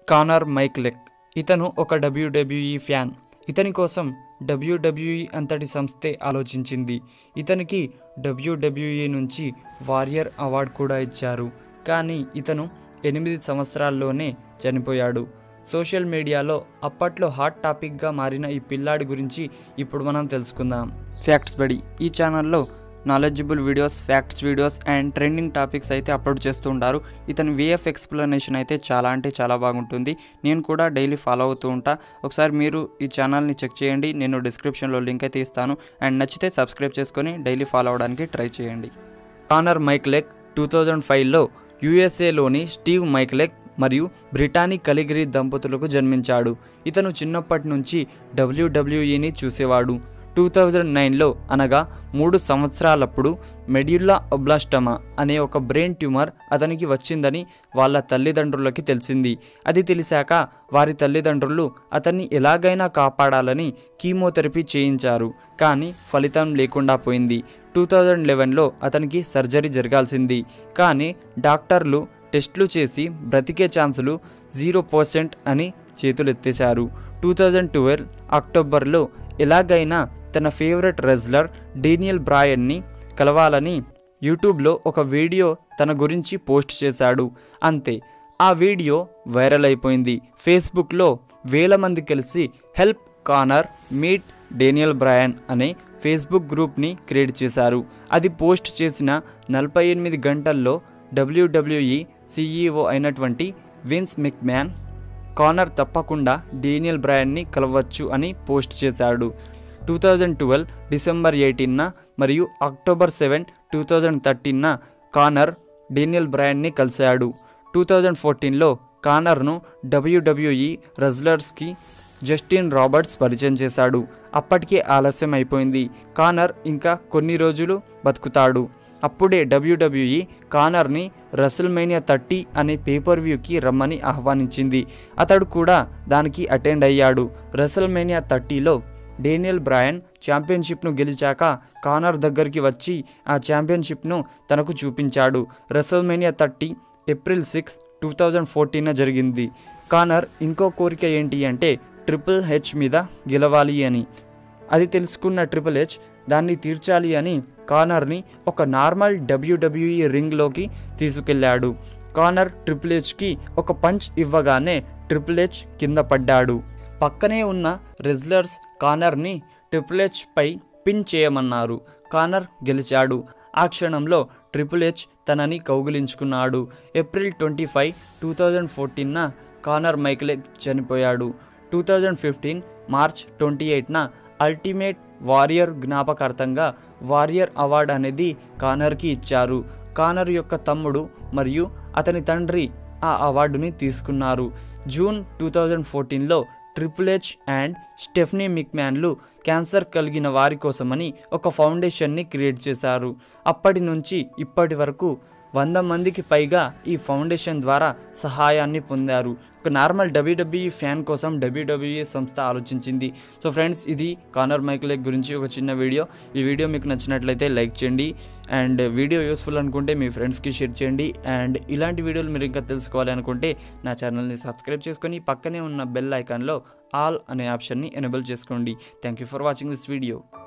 Connor మైక్లెక్ ఇతను ఒక WWE fan ఇతని కోసం డబ్ల్యూడబ్ల్యూఈ అంతటి సంస్థే ఆలోచించింది ఇతనికి డబ్ల్యూడబ్ల్యూఈ నుంచి వారియర్ అవార్డు కూడా ఇచ్చారు కానీ ఇతను ఎనిమిది సంవత్సరాల్లోనే చనిపోయాడు సోషల్ మీడియాలో అప్పట్లో హాట్ టాపిక్గా మారిన ఈ పిల్లాడి గురించి ఇప్పుడు మనం తెలుసుకుందాం ఫ్యాక్ట్స్ బడి ఈ ఛానల్లో knowledgeable videos facts videos and trending topics అయితే అప్లోడ్ చేస్తూ ఉంటారు ఇతని వేఎఫ్ ఎక్స్ప్లెనేషన్ అయితే చాలా అంటే చాలా బాగుంటుంది నేను కూడా డైలీ ఫాలో అవుతూ ఉంటా ఒకసారి మీరు ఈ ఛానల్ని చెక్ చేయండి నేను డిస్క్రిప్షన్లో లింక్ అయితే ఇస్తాను అండ్ నచ్చితే సబ్స్క్రైబ్ చేసుకొని డైలీ ఫాలో అవడానికి ట్రై చేయండి కానర్ మైక్లెక్ టూ థౌజండ్ ఫైవ్లో యుఎస్ఏలోని స్టీవ్ మైక్లెక్ మరియు బ్రిటానీ కలిగిరి దంపతులకు జన్మించాడు ఇతను చిన్నప్పటి నుంచి డబ్ల్యూడబ్ల్యూఈని చూసేవాడు టూ థౌజండ్ నైన్లో అనగా మూడు సంవత్సరాలప్పుడు మెడ్యుల్లా ఒబ్లాస్టమా అనే ఒక బ్రెయిన్ ట్యూమర్ అతనికి వచ్చిందని వాళ్ళ తల్లిదండ్రులకి తెలిసింది అది తెలిసాక వారి తల్లిదండ్రులు అతన్ని ఎలాగైనా కాపాడాలని కీమోథెరపీ చేయించారు కానీ ఫలితం లేకుండా పోయింది టూ థౌజండ్ లెవెన్లో అతనికి సర్జరీ జరగాల్సింది కానీ డాక్టర్లు టెస్టులు చేసి బ్రతికే ఛాన్సులు జీరో పర్సెంట్ అని చేతులెత్తేశారు టూ థౌజండ్ ట్వెల్వ్ అక్టోబర్లో ఎలాగైనా తన ఫేవరెట్ రెజ్లర్ డేనియల్ బ్రాయన్ని కలవాలని యూట్యూబ్లో ఒక వీడియో తన గురించి పోస్ట్ చేశాడు అంతే ఆ వీడియో వైరల్ అయిపోయింది ఫేస్బుక్లో వేల మంది కలిసి help Connor meet Daniel Bryan అనే ఫేస్బుక్ గ్రూప్ని క్రియేట్ చేశారు అది పోస్ట్ చేసిన నలభై ఎనిమిది గంటల్లో డబ్ల్యూడబ్ల్యూఈ సీఈఓ అయినటువంటి విన్స్ మెక్మ్యాన్ కార్నర్ తప్పకుండా డేనియల్ బ్రాయన్ని కలవచ్చు అని పోస్ట్ చేశాడు టూ థౌజండ్ ట్వెల్వ్ డిసెంబర్ ఎయిటీన్న మరియు అక్టోబర్ సెవెన్ టూ థౌజండ్ థర్టీన్న కానర్ డేనియల్ బ్రాయన్ని కలిశాడు టూ థౌజండ్ ఫోర్టీన్లో కానర్ను డబ్ల్యూడబ్ల్యూఈ రెజ్లర్స్కి జస్టిన్ రాబర్ట్స్ పరిచయం చేశాడు అప్పటికే ఆలస్యం అయిపోయింది కానర్ ఇంకా కొన్ని రోజులు బతుకుతాడు అప్పుడే డబ్ల్యూడబ్ల్యూఈ కానర్ని రసల్మేనియా థర్టీ అనే పేపర్ వ్యూకి రమ్మని ఆహ్వానించింది అతడు కూడా దానికి అటెండ్ అయ్యాడు రసల్మేనియా థర్టీలో డేనియల్ బ్రాయన్ ఛాంపియన్షిప్ను గెలిచాక కానర్ దగ్గరికి వచ్చి ఆ ఛాంపియన్షిప్ను తనకు చూపించాడు WrestleMania thirty April six two thousand fourteen జరిగింది కానర్ ఇంకో కోరిక ఏంటి అంటే ట్రిపుల్ హెచ్ మీద గెలవాలి అని అది తెలుసుకున్న ట్రిపుల్ హెచ్ దాన్ని తీర్చాలి అని కానర్ని ఒక నార్మల్ డబ్ల్యూడబ్ల్యూఈ రింగ్లోకి తీసుకెళ్లాడు కానర్ ట్రిపుల్ హెచ్కి ఒక పంచ్ ఇవ్వగానే ట్రిపుల్ హెచ్ కింద పడ్డాడు పక్కనే ఉన్న రెజ్లర్స్ కానర్ని ట్రిపుల్ హెచ్ పై పిన్ చేయమన్నారు కానర్ గెలిచాడు ఆ క్షణంలో ట్రిపుల్ హెచ్ తనని కౌగిలించుకున్నాడు April twenty five two thousand ఫోర్టీన్న కానర్ మైక్లెగ్ చనిపోయాడు two thousand fifteen March twenty ఎయిట్న అల్టిమేట్ వారియర్ జ్ఞాపకార్థంగా వారియర్ అవార్డ్ అనేది కానర్కి ఇచ్చారు కానర్ యొక్క తమ్ముడు మరియు అతని తండ్రి ఆ అవార్డుని తీసుకున్నారు జూన్ టూ థౌజండ్ ఫోర్టీన్లో ట్రిపుల్ హెచ్ అండ్ స్టెఫనీ మిక్మ్యాన్లు క్యాన్సర్ కలిగిన వారి కోసమని ఒక ఫౌండేషన్ని క్రియేట్ చేశారు అప్పటి నుంచి ఇప్పటి వరకు వంద మందికి పైగా ఈ ఫౌండేషన్ ద్వారా సహాయాన్ని పొందారు ఒక నార్మల్ డబ్ల్యూడబ్ల్యూఈ ఫ్యాన్ కోసం డబ్ల్యూడబ్ల్యూఈ సంస్థ ఆలోచించింది సో ఫ్రెండ్స్ ఇది కానర్ మైక్లెక్ గురించి ఒక చిన్న వీడియో ఈ వీడియో మీకు నచ్చినట్లయితే లైక్ చేయండి అండ్ వీడియో యూస్ఫుల్ అనుకుంటే మీ ఫ్రెండ్స్కి షేర్ చేయండి అండ్ ఇలాంటి వీడియోలు మీరు ఇంకా తెలుసుకోవాలి అనుకుంటే నా ఛానల్ని సబ్స్క్రైబ్ చేసుకొని పక్కనే ఉన్న బెల్ ఐకాన్లో ఆల్ అనే ఆప్షన్ని ఎనేబుల్ చేసుకోండి thank you for watching this video